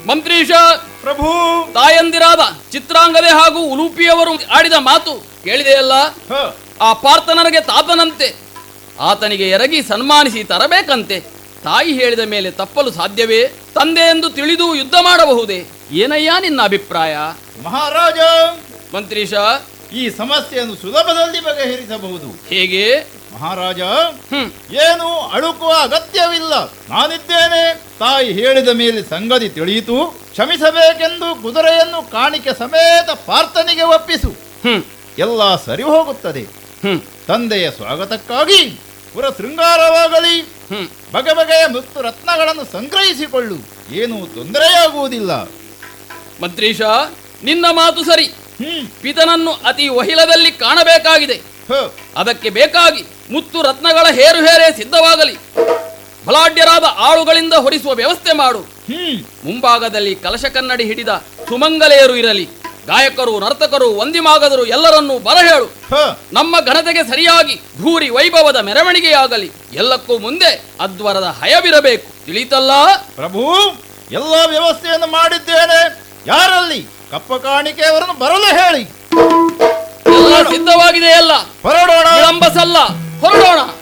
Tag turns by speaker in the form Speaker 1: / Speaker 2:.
Speaker 1: ಮಂತ್ರೀಶ
Speaker 2: ಪ್ರಭು
Speaker 1: ತಾಯಂದಿರಾದ ಚಿತ್ರಾಂಗದೆ ಹಾಗೂ ಉಲೂಪಿಯವರು ಆಡಿದ ಮಾತು ಕೇಳಿದೆಯಲ್ಲ
Speaker 2: ಹ,
Speaker 1: ಆ ಪಾರ್ಥನನಿಗೆ ತಾತನಂತೆ ಆತನಿಗೆ ಎರಗಿ ಸನ್ಮಾನಿಸಿ ತರಬೇಕಂತೆ ತಾಯಿ ಹೇಳಿದ ಮೇಲೆ ತಪ್ಪಲು ಸಾಧ್ಯವೇ ತಂದೆ ಎಂದು ತಿಳಿದು ಯುದ್ಧ ಮಾಡಬಹುದೇ ಏನಯ್ಯ ನಿನ್ನ ಅಭಿಪ್ರಾಯ
Speaker 2: ಮಹಾರಾಜ
Speaker 1: ಮಂತ್ರೀಶ
Speaker 2: ಈ ಸಮಸ್ಯೆಯನ್ನು ಸುಲಭದಲ್ಲಿ ಬಗೆಹರಿಸಬಹುದು
Speaker 1: ಹೇಗೆ
Speaker 2: ಮಹಾರಾಜ
Speaker 1: ಹ್ಮ್
Speaker 2: ಏನು ಅಳುಕುವ ಅಗತ್ಯವಿಲ್ಲ ನಾನಿದ್ದೇನೆ ತಾಯಿ ಹೇಳಿದ ಮೇಲೆ ಸಂಗತಿ ತಿಳಿಯಿತು ಕ್ಷಮಿಸಬೇಕೆಂದು ಕುದುರೆಯನ್ನು ಕಾಣಿಕೆ ಸಮೇತ ಪಾರ್ಥನಿಗೆ ಒಪ್ಪಿಸು
Speaker 1: ಹ್ಮ್
Speaker 2: ಎಲ್ಲ ಸರಿ ಹೋಗುತ್ತದೆ
Speaker 1: ಹ್ಮ್
Speaker 2: ತಂದೆಯ ಸ್ವಾಗತಕ್ಕಾಗಿ ಪುರ ಶೃಂಗಾರವಾಗಲಿ
Speaker 1: ಹ್ಮ್
Speaker 2: ಬಗೆ ಬಗೆಯ ಮುತ್ತು ರತ್ನಗಳನ್ನು ಸಂಗ್ರಹಿಸಿಕೊಳ್ಳು ಏನೂ ತೊಂದರೆಯಾಗುವುದಿಲ್ಲ
Speaker 1: ಮಂತ್ರೀಶ ನಿನ್ನ ಮಾತು ಸರಿ
Speaker 2: ಹ್ಮ್
Speaker 1: ಪಿತನನ್ನು ಅತಿ ಒಹಿಲದಲ್ಲಿ ಕಾಣಬೇಕಾಗಿದೆ
Speaker 2: ಹ,
Speaker 1: ಅದಕ್ಕೆ ಬೇಕಾಗಿ ಮುತ್ತು ರತ್ನಗಳ ಹೇರು ಹೇರೆ ಸಿದ್ಧವಾಗಲಿ ಬಲಾಢ್ಯರಾದ ಆಳುಗಳಿಂದ ಹೊರಿಸುವ ವ್ಯವಸ್ಥೆ ಮಾಡು
Speaker 2: ಹ್ಮ್
Speaker 1: ಮುಂಭಾಗದಲ್ಲಿ ಕಲಶ ಕನ್ನಡಿ ಹಿಡಿದ ಸುಮಂಗಲೆಯರು ಇರಲಿ ಗಾಯಕರು ನರ್ತಕರು ವಂದಿಮಾಗದರು ಎಲ್ಲರನ್ನೂ ಬರಹೇಳು
Speaker 2: ಹ,
Speaker 1: ನಮ್ಮ ಘನತೆಗೆ ಸರಿಯಾಗಿ ಭೂರಿ ವೈಭವದ ಮೆರವಣಿಗೆಯಾಗಲಿ ಎಲ್ಲಕ್ಕೂ ಮುಂದೆ ಅದ್ವರದ ಹಯವಿರಬೇಕು ತಿಳಿತಲ್ಲ
Speaker 2: ಪ್ರಭು ಎಲ್ಲ ವ್ಯವಸ್ಥೆಯನ್ನು ಮಾಡಿದ್ದೇನೆ ಯಾರಲ್ಲಿ ಕಪ್ಪ ಕಾಣಿಕೆಯವರನ್ನು ಬರಲು ಹೇಳಿ
Speaker 1: ಎಲ್ಲ ಸಿದ್ಧವಾಗಿದೆಯಲ್ಲ
Speaker 2: ಹೊರಡೋಣ
Speaker 1: ವಿಳಂಬ ಸಲ್ಲ ಹೊರಡೋಣ